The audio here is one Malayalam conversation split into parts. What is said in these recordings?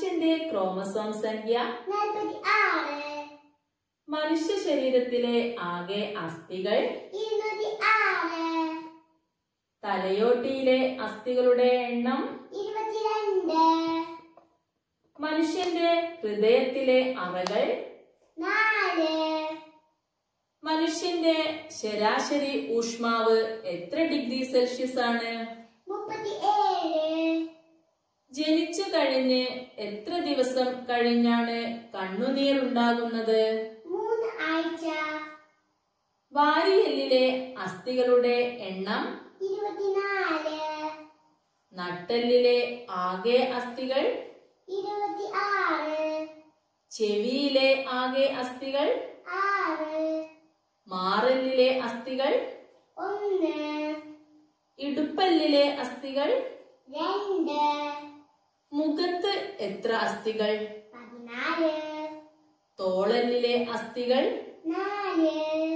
മനുഷ്യന്റെ ക്രോമസോം സംഖ്യ നാൽപ്പത്തി ആറ് മനുഷ്യ ശരീരത്തിലെ ആകെ അസ്ഥികൾ ഇരുന്നൂറ്റി ആറ് തലയോട്ടിയിലെ അസ്ഥികളുടെ എണ്ണം ഇരുപത്തിരണ്ട് മനുഷ്യന്റെ ഹൃദയത്തിലെ അറകൾ നാല് മനുഷ്യന്റെ ശരാശരി ഊഷ്മാവ് എത്ര ഡിഗ്രി സെൽഷ്യസ് ആണ് മുപ്പത്തി ഏഴ് ജനിച്ചു കഴിഞ്ഞ് എത്ര ദിവസം കഴിഞ്ഞാണ് കണ്ണുനീർ ഉണ്ടാകുന്നത് മൂന്ന് ആഴ്ച വാരിയെല്ലിലെ അസ്ഥികളുടെ എണ്ണം ഇരുപത്തിനാല് നട്ടെല്ലിലെ ആകെ അസ്ഥികൾ ഇരുപത്തി ആറ് ചെവിയിലെ ആകെ അസ്ഥികൾ ആറ് മാറല്ലിലെ അസ്ഥികൾ ഒന്ന് ഇടുപ്പല്ലിലെ അസ്ഥികൾ രണ്ട് മുഖത്ത് എത്ര അസ്ഥികൾ പതിനാല് തോളല്ലിലെ അസ്ഥികൾ നാല്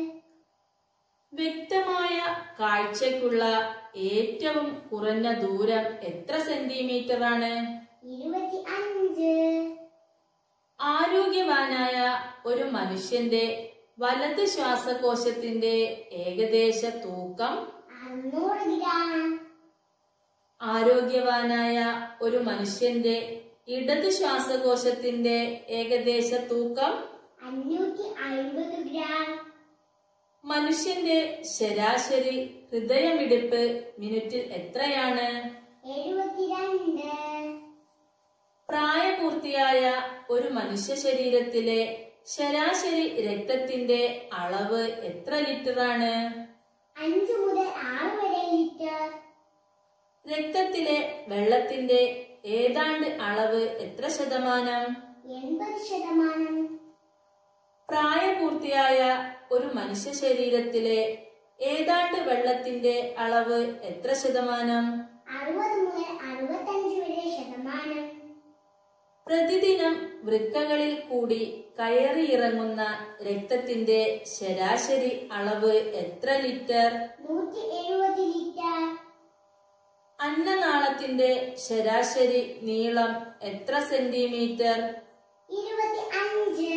വ്യക്തമായ കാഴ്ചയ്ക്കുള്ള ഏറ്റവും കുറഞ്ഞ ദൂരം എത്ര സെന്റിമീറ്റർ ആണ് ഇരുപത്തി അഞ്ച് ആരോഗ്യവാനായ ഒരു മനുഷ്യന്റെ വലത് ശ്വാസകോശത്തിന്റെ ഏകദേശ തൂക്കം അറുന്നൂറ് ഗ്രാം ആരോഗ്യവാനായ ഒരു മനുഷ്യന്റെ ഇടത് ശ്വാസകോശത്തിന്റെ ഏകദേശ തൂക്കം അഞ്ഞൂറ്റി അൻപത് ഗ്രാം മനുഷ്യന്റെ ശരാശരി ഹൃദയമിടിപ്പ് മിനിറ്റിൽ എത്രയാണ് എഴുപത്തിരണ്ട് പ്രായപൂർത്തിയായ ഒരു മനുഷ്യ ശരീരത്തിലെ ശരാശരി രക്തത്തിന്റെ അളവ് എത്ര ലിറ്ററാണ് അഞ്ചു മുതൽ ആറ് വരെ ലിറ്റർ രക്തത്തിലെ വെള്ളത്തിന്റെ ഏതാണ്ട് അളവ് എത്ര ശതമാനം എൺപത് ശതമാനം പ്രായപൂർത്തിയായ ഒരു മനുഷ്യ ശരീരത്തിലെ ഏതാണ്ട് വെള്ളത്തിന്റെ അളവ് എത്ര ശതമാനം അറുപത് മുതൽ അറുപത്തഞ്ച് വരെ ശതമാനം പ്രതിദിനം വൃക്കകളിൽ കൂടി കയറിയിറങ്ങുന്ന രക്തത്തിന്റെ ശരാശരി അളവ് എത്ര ലിറ്റർ നൂറ്റി എഴുപത് ലിറ്റർ അന്നനാളത്തിന്റെ ശരാശരി നീളം എത്ര സെന്റിമീറ്റർ ഇരുപത്തി അഞ്ച്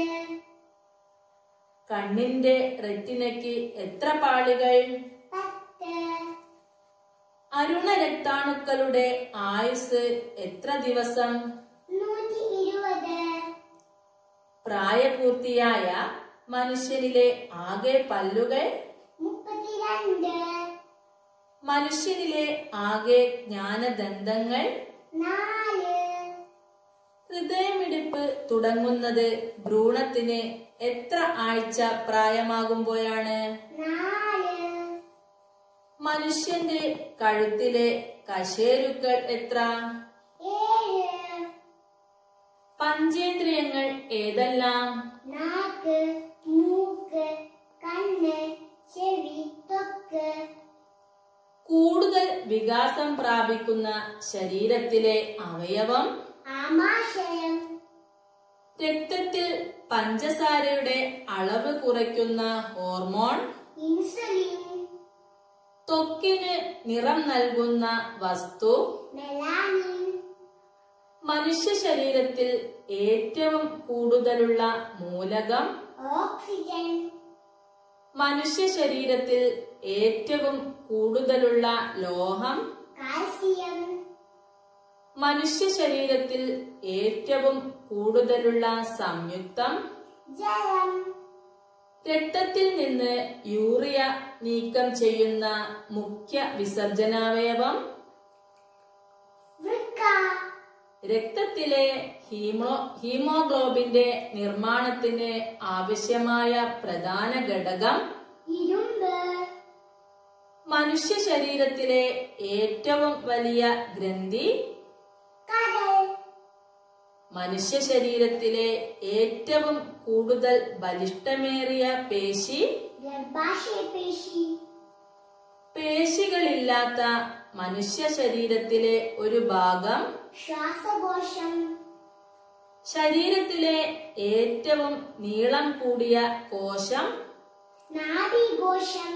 കണ്ണിന്റെ റെറ്റിനയ്ക്ക് എത്ര പാളികൾ പത്ത് അരുണ രക്താണുക്കളുടെ ആയുസ് എത്ര ദിവസം നൂറ്റി ഇരുപത് പ്രായപൂർത്തിയായ മനുഷ്യനിലെ ആകെ പല്ലുകൾ മുപ്പത്തിരണ്ട് മനുഷ്യനിലെ ആകെ ജ്ഞാനദന്തങ്ങൾ നാല് ഹൃദയമിടിപ്പ് തുടങ്ങുന്നത് ഭ്രൂണത്തിന് എത്ര ആഴ്ച പ്രായമാകുമ്പോഴാണ് നാല് മനുഷ്യന്റെ കഴുത്തിലെ കശേരുക്കൾ എത്ര ഏഴ് പഞ്ചേന്ദ്രിയങ്ങൾ ഏതെല്ലാം നാക്ക് മൂക്ക് കണ്ണ് ചെവി ത്വക്ക് കൂടുതൽ വികാസം പ്രാപിക്കുന്ന ശരീരത്തിലെ അവയവം ആമാശയം രക്തത്തിൽ പഞ്ചസാരയുടെ അളവ് കുറയ്ക്കുന്ന ഹോർമോൺ ഇൻസുലിൻ ത്വക്കിന് നിറം നൽകുന്ന വസ്തു മെലാനിൻ മനുഷ്യ ശരീരത്തിൽ ഏറ്റവും കൂടുതലുള്ള മൂലകം ഓക്സിജൻ മനുഷ്യ ശരീരത്തിൽ ഏറ്റവും കൂടുതലുള്ള ലോഹം കാൽസ്യം മനുഷ്യ ശരീരത്തിൽ ഏറ്റവും കൂടുതലുള്ള സംയുക്തം ജലം രക്തത്തിൽ നിന്ന് യൂറിയ നീക്കം ചെയ്യുന്ന മുഖ്യ വിസർജനാവയവം വൃക്ക രക്തത്തിലെ ഹീമോ ഹീമോഗ്ലോബിന്റെ നിർമ്മാണത്തിന് ആവശ്യമായ പ്രധാന ഘടകം ഇരുമ്പ് മനുഷ്യ ശരീരത്തിലെ ഏറ്റവും വലിയ ഗ്രന്ഥി കരൾ മനുഷ്യ ശരീരത്തിലെ ഏറ്റവും കൂടുതൽ ബലിഷ്ടമേറിയ പേശി ഗർഭാശയ പേശി പേശികളില്ലാത്ത മനുഷ്യ ശരീരത്തിലെ ഒരു ഭാഗം ശ്വാസകോശം ശരീരത്തിലെ ഏറ്റവും നീളം കൂടിയ കോശം നാഡീകോശം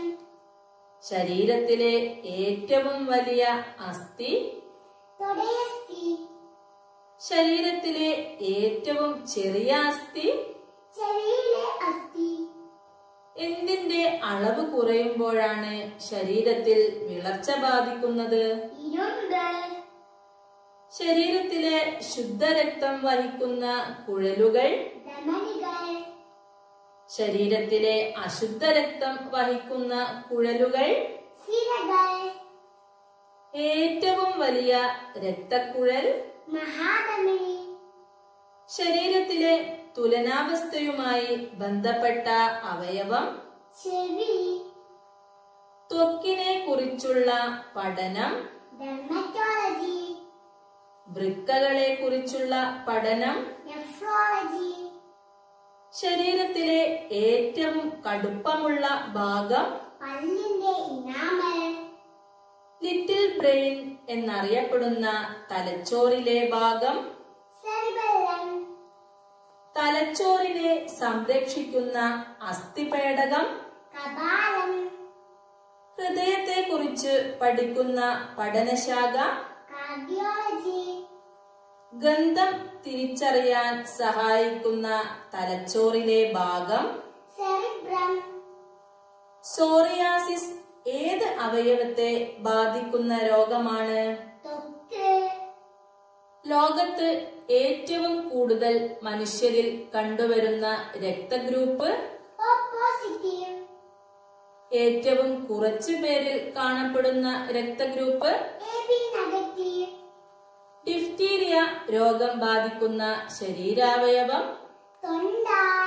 ശരീരത്തിലെ ഏറ്റവും വലിയ അസ്ഥി തൊടയസ്ഥി ശരീരത്തിലെ ഏറ്റവും ചെറിയ അസ്ഥി ചെവിയിലെ അസ്ഥി എന്തിന്റെ അളവ് കുറയുമ്പോഴാണ് ശരീരത്തിൽ വിളർച്ച ബാധിക്കുന്നത് ഇരുമ്പ് ശരീരത്തിലെ ശുദ്ധരക്തം വഹിക്കുന്ന കുഴലുകൾ ധമനികൾ ശരീരത്തിലെ അശുദ്ധ രക്തം വഹിക്കുന്ന കുഴലുകൾ സിരകൾ ഏറ്റവും വലിയ രക്തക്കുഴൽ മഹാധമനി ശരീരത്തിലെ തുലനാവസ്ഥയുമായി ബന്ധപ്പെട്ട അവയവം ചെവി ത്വക്കിനെ കുറിച്ചുള്ള പഠനം ഡെർമറ്റോളജി വൃക്കകളെ കുറിച്ചുള്ള പഠനം നെഫ്രോളജി ശരീരത്തിലെ ഏറ്റവും കടുപ്പമുള്ള ഭാഗം പല്ലിന്റെ ഇനാമൽ ലിറ്റിൽ ബ്രെയിൻ എന്നറിയപ്പെടുന്ന തലച്ചോറിലെ ഭാഗം സെറിബെല്ലം തലച്ചോറിനെ സംരക്ഷിക്കുന്ന അസ്ഥിപേടകം കപാലം ഹൃദയത്തെക്കുറിച്ച് പഠിക്കുന്ന പഠനശാഖ കാർഡിയോളജി ഗന്ധം തിരിച്ചറിയാൻ സഹായിക്കുന്ന തലച്ചോറിലെ ഭാഗം സെറിബ്രം സോറിയാസിസ് ഏത് അവയവത്തെ ബാധിക്കുന്ന രോഗമാണ് ത്വക്ക് ലോകത്ത് ഏറ്റവും കൂടുതൽ മനുഷ്യരിൽ കണ്ടുവരുന്ന രക്തഗ്രൂപ്പ് O പോസിറ്റീവ് ഏറ്റവും കുറച്ചു പേരിൽ കാണപ്പെടുന്ന രക്തഗ്രൂപ്പ് എ ബി നെഗറ്റീവ് ഡിഫ്തീരിയ രോഗം ബാധിക്കുന്ന ശരീരാവയവം തൊണ്ട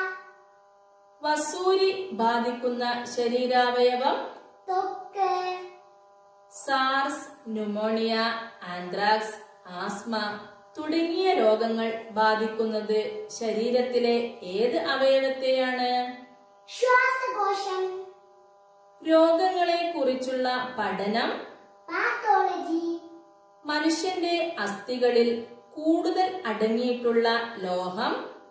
വസൂരി ബാധിക്കുന്ന ശരീരാവയവം ത്വക്ക് സാർസ് ന്യൂമോണിയ ആന്ത്രാക്സ് ആസ്മ തുടങ്ങിയ രോഗങ്ങൾ ബാധിക്കുന്നത് ശരീരത്തിലെ ഏത് അവയവത്തെയാണ് ശ്വാസകോശം രോഗങ്ങളെ കുറിച്ചുള്ള പഠനം പാത്തോളജി മനുഷ്യന്റെ അസ്ഥികളിൽ കൂടുതൽ അടങ്ങിയിട്ടുള്ള ലോഹം